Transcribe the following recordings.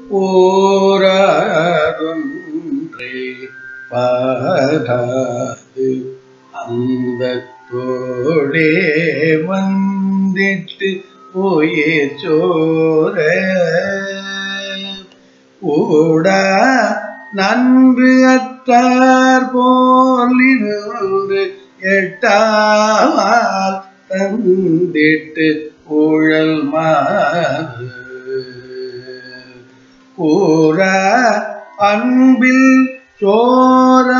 ஓரொன்றே பாராது அந்த தோடே வந்திட்டு போயே சோர ஊடா நன்று அத்தார் போலிருந்து எட்டாவால் தந்திட்டு ஊழல் மாறு கூற அன்பில் சோர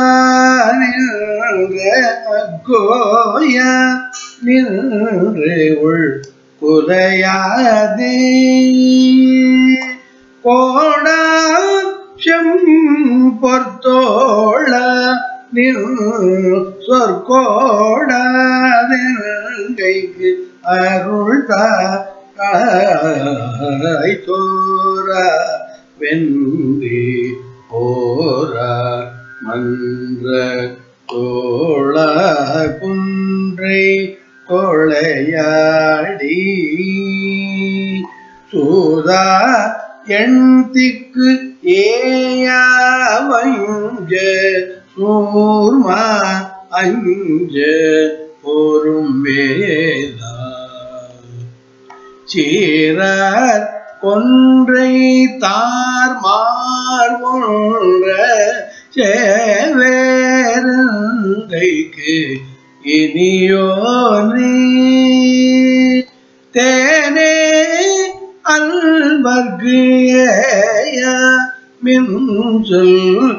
கோய நின்று உள் குலையாதே கோடா செம்பொர்த்தோள சொற்கோடாதைக்கு அருள் தாய் தோரா வென்றி போரா மன்ற தோள குன்றை கொளையாடி சூதா எண்திக்கு ஏயா வஞ்ச சூர்மா அஞ்ச பொறும் வேதா சீரார் கொன்றை தார் மார்பொன்ற சேவேரந்தைக்கு இனியோனே தேனே அல்வர்க்கு மின்சொல்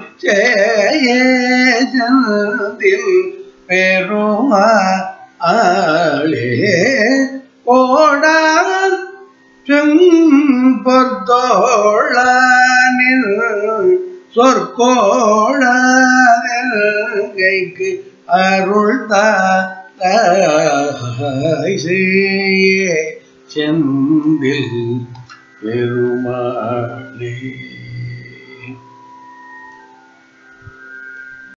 சேயதில் பெருமா ஆளே கோடா செம்பொர்த்தோழனில் சொற்கோடைக்கு அருள் தாய் செய்ய செந்தில் பெருமாளே